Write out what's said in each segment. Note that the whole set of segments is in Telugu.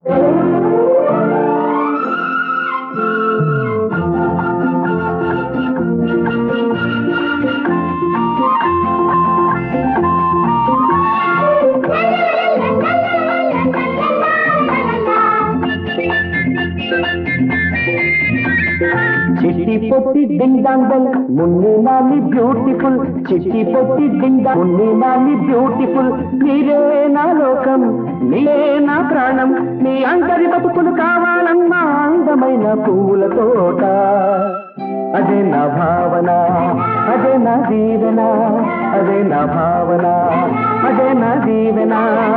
చిట్టి పొట్టి ding dong bell Munni Nani beautiful చిట్టి పొట్టి ding dong Munni Nani beautiful మీరే నా లోకం మీరే నా ప్రాణం మీ అందరి బతుకులు కావాలమ్మా అందమైన పువ్వుల తోట అదే నా భావన అదే నా దీవెన అదే నా భావన అదే నా దీవెన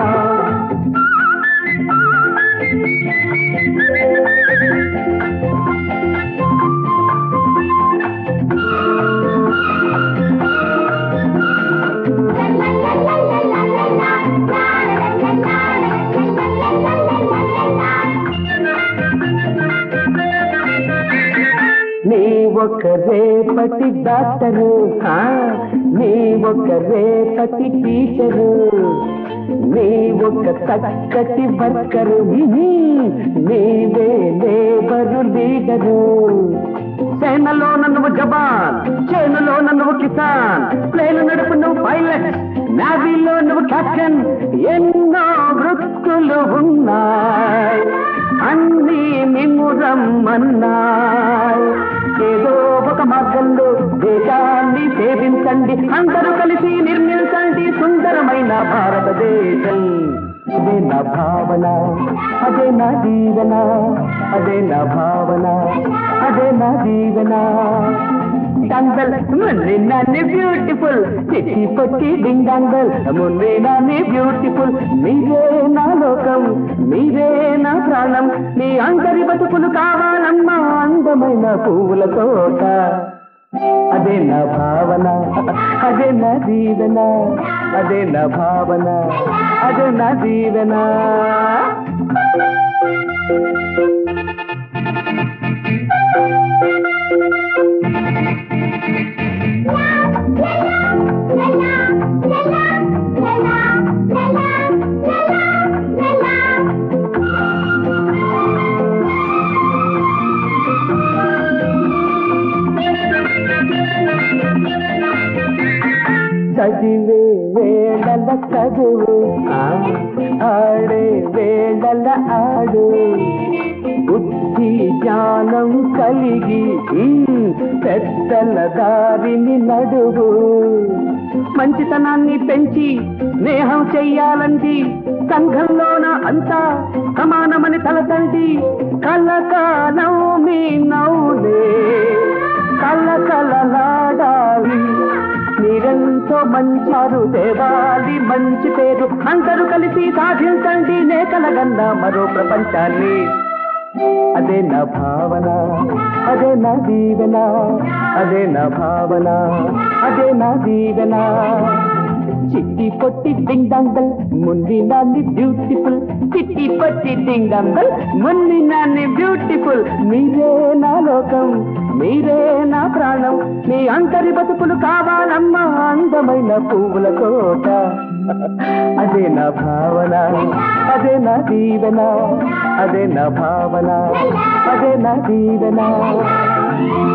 నీ ఒక రేపటి డాక్టరు ఆ, నీ ఒక రేపటి టీచరు నీ ఒక చక్కటి వర్కరు మ్హూ. నీవే లేబరు లీడరు సేనలో నువ్వు జవాన్ చేనులో నువ్వు కిసాన్ ప్లేన్ నడుపు నువ్వు పైలట్ నావీలో నువ్వు కెప్టెన్ ఎన్నో వృత్తులు ఉన్నాయి అన్నీ మిమ్మురమ్మన్నాయి ఏదో ఒక మార్గంలో దేశాన్ని సేవించండి అందరూ కలిసి నిర్మించండి సుందరమైన భారతదేశం అదే నా భావన అదే నా జీవన అదే నా భావన అదే నా జీవన డంగల్ మున్నే నాన్ని బ్యూటిఫుల్ చిట్టి పొట్టి డింగంగల్ మున్నే నాన్ని బ్యూటిఫుల్ మీరే నా లోకం మీరే నా ప్రాణం మీ అందరి బతుకులు కావాలమ్మా అందమైన పువ్వుల తోట అదే నా భావన అదే నా జీవన అదే నా భావన అదే నా జీవన చదివే వేళల చదువు ఆ, ఆడే వేళల ఆడు బుద్ధి జ్ఞానం కలిగి ఉమ్, పెద్దల దారిని నడువు మంచితనాన్ని పెంచి స్నేహం చెయ్యాలండి సంఘంలోన అంతా సమానమని తలతండి కలకాలం మీ నవ్వులే కలకలలాడాలి మీరెంతో మంచారు దేవాలి మంచి పేరు అందరూ కలిసి సాధించండి నేకలగన్న మరో ప్రపంచాన్ని అదే నా భావన అదే నా దీవెన అదే నా భావన అదే నా దీవెన చిట్టి పొట్టి డింగ్ డంగల్ మున్ని నాన్ని బ్యూటిఫుల్ చిట్టి పొట్టి డింగ్ డంగల్ మున్ని నాన్ని బ్యూటిఫుల్ మీరే నా లోకం మీరే నా ప్రాణం మీ అంతరి బతుకులు కావాలమ్మా అందమైన పువ్వుల కోట అదే నా భావన అదే నా దీవెన అదే నా భావన అదే నా దీవెన